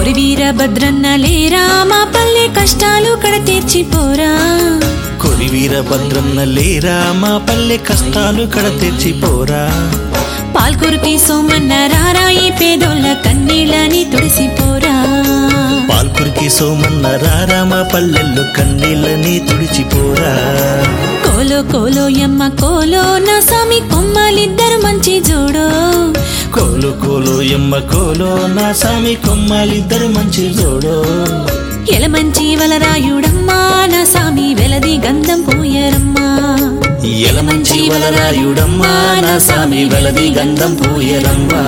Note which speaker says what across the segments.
Speaker 1: కొరివీర భద్రన్న లేరా మా పల్లె కష్టాలు కడ తీర్చిపోరా
Speaker 2: కొరివీర భద్రన్న లేరా మా పల్లె కష్టాలు కడ తెచ్చిపోరా
Speaker 1: పాల్కొరికి సోమన్న రారా ఈ పేదోళ్ళ కన్నీళ్ళని తుడిసిపోరా
Speaker 2: పాల్కురికి సోమన్న రారా మా పల్లెల్లో కన్నీళ్ళని తుడిచిపోరా
Speaker 1: కోలో కోలో యమ్మ కోలో నా స్వామి కొమ్మలిద్దరు మంచి జోడో
Speaker 2: కోలు కోలు ఎమ్మ కోలో నా సామి కొమ్మాలిద్దరు మంచి జోడో
Speaker 1: ఎలమంచి వలరాయుడమ్మా నా స్వామి వెలది గంధం పోయరమ్మా
Speaker 2: ఎలమంచి వలరాయుడమ్మా నా సామి వెలది గంధం పూయరమ్మా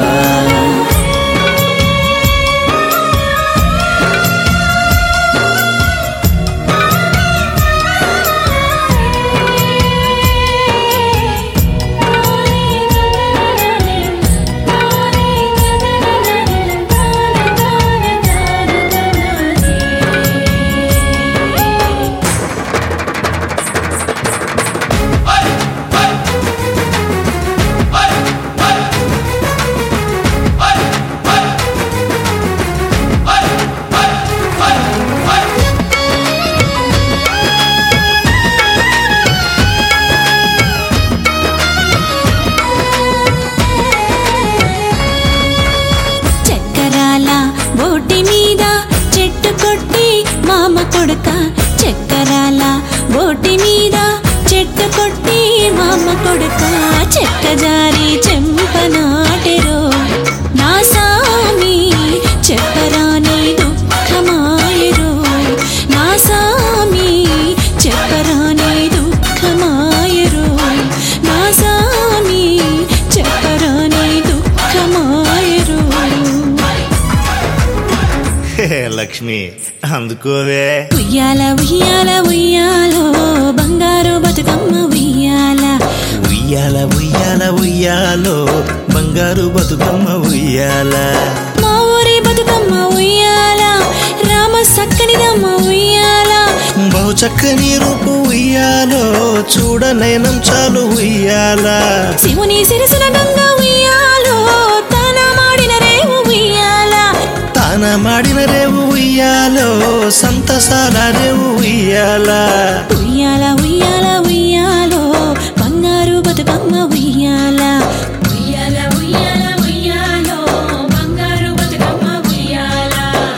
Speaker 1: చక్కరాల బోటి మీద చెట్టు కొట్టి మామ కొడుక చక్కరాల బోటి మీద చెట్టు కొట్టి మామ కొడుక చెక్క జారి చెంప నాటెరో నా సామి చెప్పరాని దుఃఖమాయరో నా సామి చెప్పరాని దుఃఖమాయరో నా సామి చెప్పరాని దుఃఖమాయరో
Speaker 2: లక్ష్మి అందుకోవే
Speaker 1: ఉయ్యాల ఉయ్యాల ఉయ్యాలో బంగారు బతుకమ్మ ఉయ్యాల
Speaker 2: ఉయ్యాల ఉయ్యాల ఉయ్యాలో బంగారు బతుకమ్మ ఉయ్యాల
Speaker 1: మా ఊరి బతుకమ్మ ఉయ్యాల రామ సక్కనిదమ్మ ఉయ్యాల
Speaker 2: బహు చక్కని రూపు ఉయ్యాలో చూడనైనం చాలు ఉయ్యాల
Speaker 1: శివుని సిరసుల గంగ ఉయ్యాలో తన మాడిన రేవు ఉయ్యాల
Speaker 2: తాన మాడిన రేవు ఉయ్యాలో సంతసాల రేవు ఉయ్యాల
Speaker 1: ఉయ్యాల ఉయ్యాల ఉయ్యాలో బంగారు బతుకమ్మ ఉయ్యాల ఉయ్యాల ఉయ్యాల ఉయ్యాలో బంగారు బతుకమ్మ ఉయ్యాల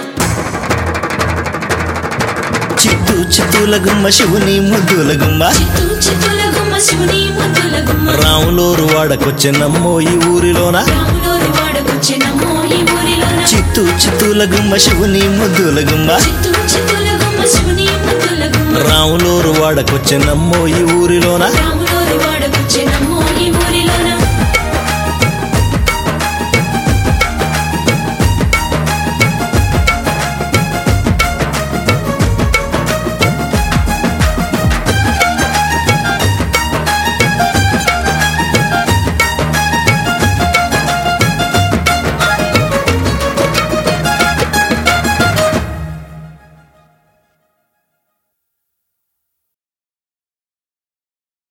Speaker 2: చిత్తు చిత్తుల గుమ్మ శివుని ముద్దుల గుమ్మ
Speaker 1: చిత్తూ చిత్తుల గుమ్మ శివుని ముద్దుల గుమ్మ
Speaker 2: రాములోరు వాడకొచ్చినమ్మో ఈ ఊరిలోన
Speaker 1: రాములోరి వాడకొచ్చినమ్మో ఈ ఊరిలోన
Speaker 2: చిత్తు చిత్తుల గుమ్మ శివుని ముద్దుల గుమ్మ
Speaker 1: చిత్తూ చిత్తుల గుమ్మ శివుని ముద్దుల గుమ్మ
Speaker 2: రాములోరు వాడకొచ్చినమ్మో ఈ ఊరిలోన
Speaker 1: రాములోరి వాడకొచ్చినమ్మో